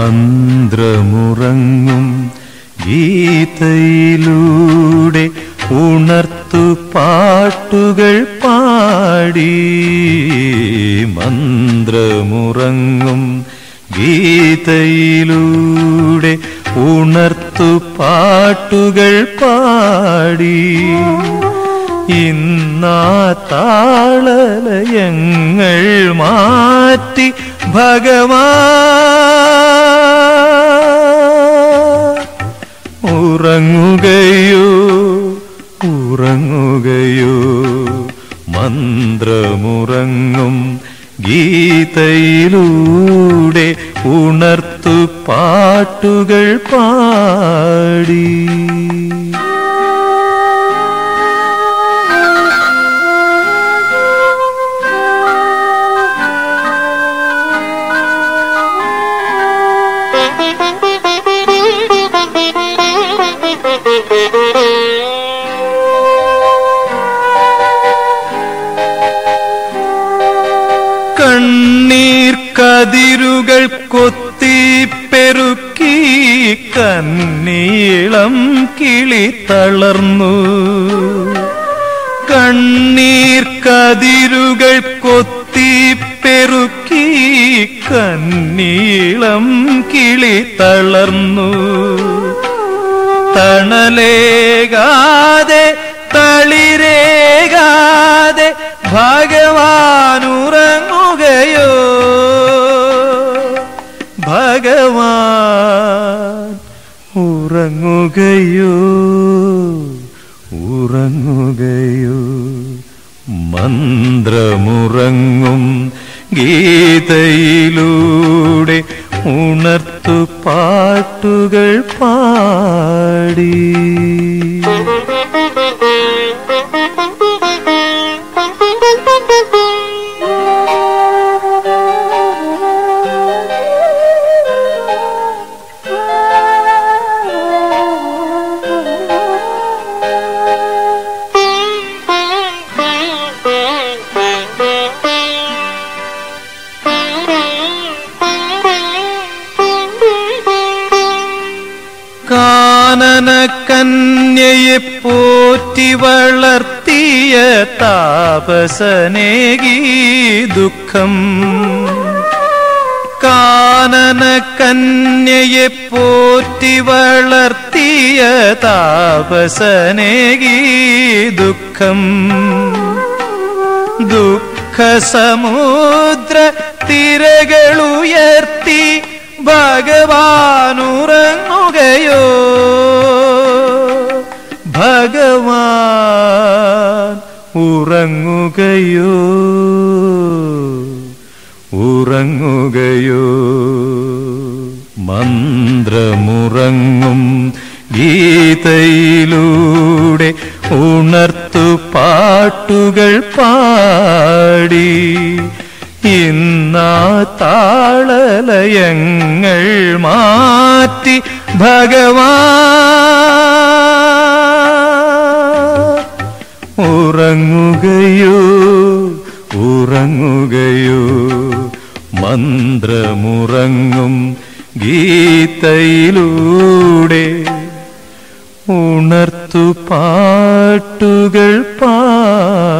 മന്ത്രമുറങ്ങും ഗീതയിലൂടെ ഉണർത്തു പാട്ടുകൾ പാടി മന്ത്രമുറങ്ങും ഗീതയിലൂടെ ഉണർത്തു പാട്ടുകൾ പാടി ഇന്നാ താളലയങ്ങൾ മാറ്റി ഭഗവാൻ ഉറങ്ങുകയോ ഉറങ്ങുകയോ മന്ത്രമുറങ്ങും ഗീതയിലൂടെ ഉണർത്തു പാട്ടുകൾ പാടി കണ്ണീർ കതിരുകൾ കൊത്തി പെരുക്കി കന്നീളം കിളി തളർന്നു കണ്ണീർ കതിരുകൾ കൊത്തി പെരുക്കി കന്നീളം കിളി തളർന്നു തണലേകാതെ തളിരേകാതെ ഭഗവാൻ ഉറങ്ങുകയോ ഭഗവാൻ ഉറങ്ങുകയോ ഉറങ്ങുകയോ മന്ത്രമുറങ്ങും ഗീതയിലൂടെ ഉണർത്തു പാട്ടുകൾ പാടി കാനന കന്യയെ പോറ്റി വളർത്തിയ താപസനേകി ദുഃഖം കാനന കന്യയെ പോറ്റി വളർത്തിയ താപസനേകി ദുഃഖം ദുഃഖസമുദ്ര തിരകളുയർത്തി ഭഗവാൻ ഉറങ്ങുകയോ ഭഗവാൻ ഉറങ്ങുകയോ ഉറങ്ങുകയോ മന്ത്രമുറങ്ങും ഗീതയിലൂടെ ഉണർത്തു പാട്ടുകൾ പാടി ഇന്നാ താളലയങ്ങൾ മാറ്റി ഭഗവാൻ ഉറങ്ങുകയോ ഉറങ്ങുകയോ മന്ത്രമുറങ്ങും ഗീതയിലൂടെ ഉണർത്തു പാട്ടുകൾ പാടി